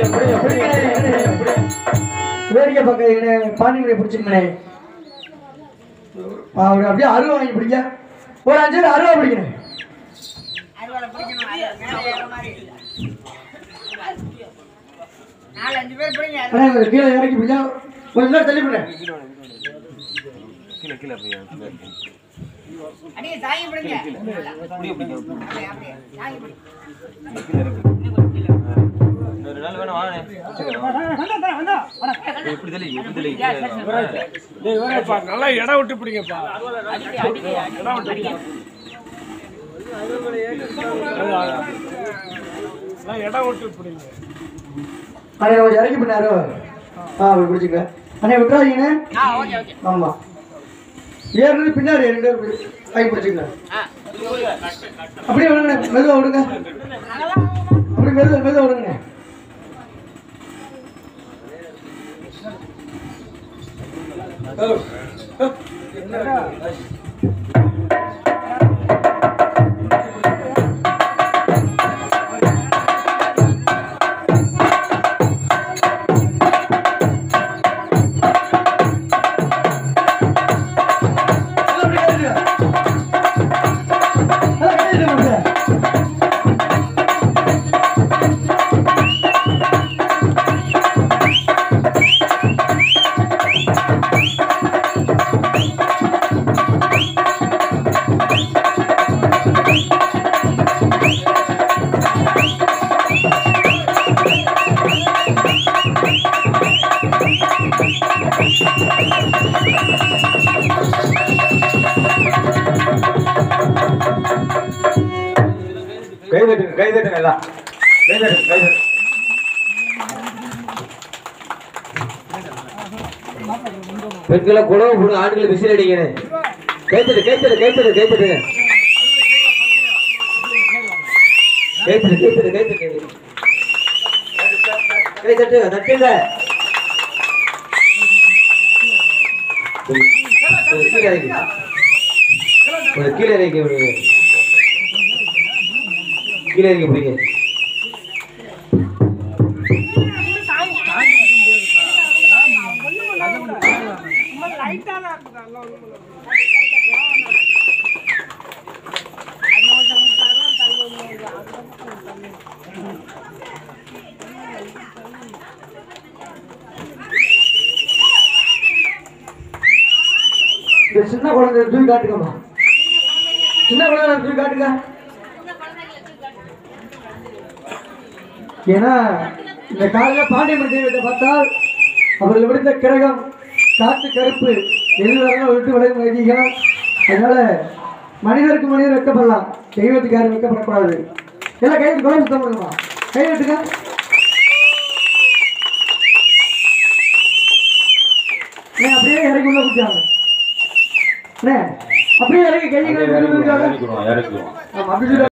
எப்படி எப்படி எப்படி வேடிக்கை பக்கம் பாண்டிகளை பிடிச்சிக்கணே அவர் அப்படியே அருவா வாங்கி பிடிக்க ஒரு அஞ்சு பேர் அருவா பிடிக்கணும் அறுவாலை பிடிக்கணும் அது மேலே ஏற மாதிரி நாலு அஞ்சு பேர் பிடிங்க அது அண்ணா இவர் கீழே இறக்கி பிடிச்சா கொஞ்ச நேரம் தள்ளி விடுறேன் அடியே தாங்கி பிடிங்க அப்படியே அப்படியே தாங்கி பிடிங்க நல்லா இடம் விட்டு பிடிங்கப்பா இடம் விட்டு பிடிங்க. நல்லா இடம் விட்டு பிடிங்க அண்ணா கொஞ்சம் இறக்கி பண்ணாரு ஆ அப்படி பிடிச்சிக்க அண்ணா விட்டுறாதீங்கண்ணே ஆ ஓகே ஓகே ஆமா ஏறுறது பின்னாடி ரெண்டு பேர் கை பிடிச்சிக்கலாம் அப்படியே விடுங்க மெதுவா விடுங்க அப்படி மெதுவா மெதுவா விடுங்க அப்படி கேட்டுக்க. அதான் கேட்டுக்க முடியாது. கை தட்டுங்க கை தட்டுங்க எல்லாம் கை தட்டுங்க கை தட்டுங்க பெண்களை குழவு போடுங்க ஆண்களை விசில் அடிக்கணும் கைத்தடு கைத்தடு கைத்தடு கைத்தடுங்க கைத்தடு கைத்தடு கைத்தடு கை தட்டுங்க தட்டுங்க கொஞ்சம் கீழே இறக்கி கொஞ்சம் கீழே இறக்கி விடுங்க கீழே இறக்கி பிடிங்க இந்த சின்ன குழந்தைய தூக்கி காட்டுங்கம்மா சின்ன குழந்தை தூக்கி காட்டுங்க ஏன்னா இந்த காலையில பாண்டியம்மன் தெய்வத்தை பார்த்தால் அவர்கள் விடுத்த கிரகம் காத்து கருப்பு எது வரலாம் விட்டு விலகும் வைதிகம் அதனால மனிதருக்கு மனிதர் வைக்கப்படலாம் தெய்வத்துக்கு யாரும் வைக்கப்படக்கூடாது எல்லாம் கைது குழம்பு சுத்தம் பண்ணுமா கை விட்டுங்க அண்ணே, அப்படியே இறக்கி உள்ள குடிச்சாங்க அண்ணே, அப்படியே இறக்கி கையை அப்படியே கழுவி இறக்கிடுவோம் குடிச்சாங்க இறக்கிடுவோம் இறக்கிடுவோம் ஆமா அப்படி சொல்லி